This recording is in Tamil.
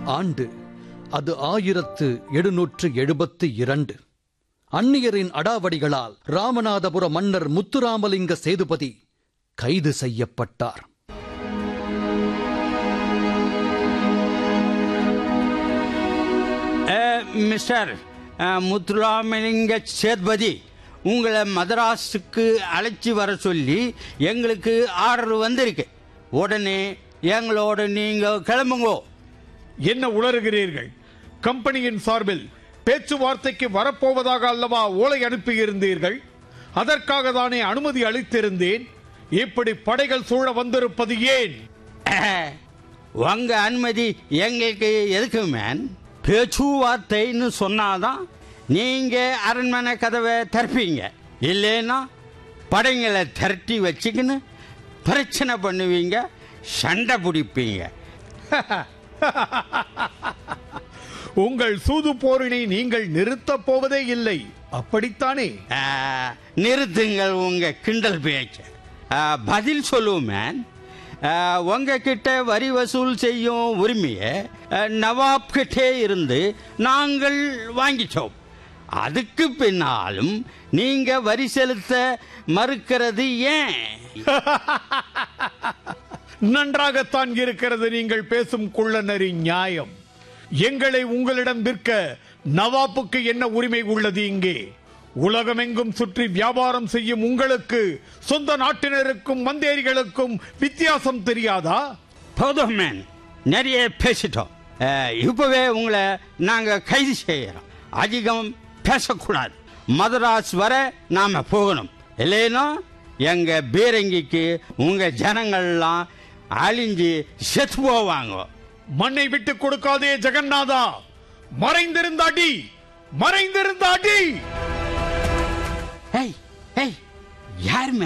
ஆண்டு அது ஆயிரத்து எழுநூற்று எழுபத்து இரண்டு அந்நியரின் அடாவடிகளால் ராமநாதபுர மன்னர் முத்துராமலிங்க சேதுபதி கைது செய்யப்பட்டார் அஹ், மிஸ்டர் அஹ், முத்துராமலிங்க சேத்பதி உங்களை மதராஸுக்கு அழைச்சி வர சொல்லி எங்களுக்கு ஆர்டர் வந்திருக்கு உடனே எங்களோட நீங்க கிளம்புங்கோ என்ன உளறுகிறீர்கள் கம்பெனியின் சார்பில் பேச்சுவார்த்தைக்கு வரப்போவதாக அல்லவா ஓலை அனுப்பியிருந்தீர்கள் அதற்காக தானே அனுமதி அளித்திருந்தேன் இப்படி படைகள் சூழ வந்திருப்பது ஏன் அஹ், உங்க அனுமதி எங்களுக்கு எதுக்கு மேன் பேச்சுவார்த்தைன்னு சொன்னாதான் நீங்க அரண்மனை கதவை திறப்பீங்க இல்லைன்னா படைங்களை திரட்டி வச்சுக்கின்னு பிரச்சனை பண்ணுவீங்க சண்டை பிடிப்பீங்க உங்கள் சூது போரினை நீங்கள் நிறுத்தப் போவதே இல்லை அப்படித்தானே ஆ, நிறுத்துங்கள் உங்க கிண்டல் பேச்ச ஆ, பதில் சொல்லுவோம் மேன் ஆ, உங்ககிட்ட வரி வசூல் செய்யும் உரிமையை ஆ, நவாப் கிட்டே இருந்து நாங்கள் வாங்கிட்டோம் அதுக்கு பின்னாலும் நீங்க வரி செலுத்த மறுக்கிறது ஏன் நன்றாகத்தான் இருக்கிறது நீங்கள் பேசும் குள்ளநரி நியாயம் எங்களை உங்களிடம் விற்க நவாப்புக்கு என்ன உரிமை உள்ளது இங்கே உலகமெங்கும் சுற்றி வியாபாரம் செய்யும் உங்களுக்கு சொந்த நாட்டினருக்கும் மந்தேரிகளுக்கும் வித்தியாசம் தெரியாதா போதும் மேன் நிறைய பேசிட்டோம் ஆ, இப்பவே உங்களை நாங்க கைது செய்யறோம் அதிகம் பேசக்கூடாது மதராஸ் வர நாம போகணும் இல்லைன்னா எங்க பீரங்கிக்கு உங்க ஜனங்கள்லாம் அழிஞ்சு செத்து போவாங்க மண்ணை விட்டு கொடுக்காதே ஜெகநாதா மறைந்திருந்த அடி மறைந்திருந்த அடி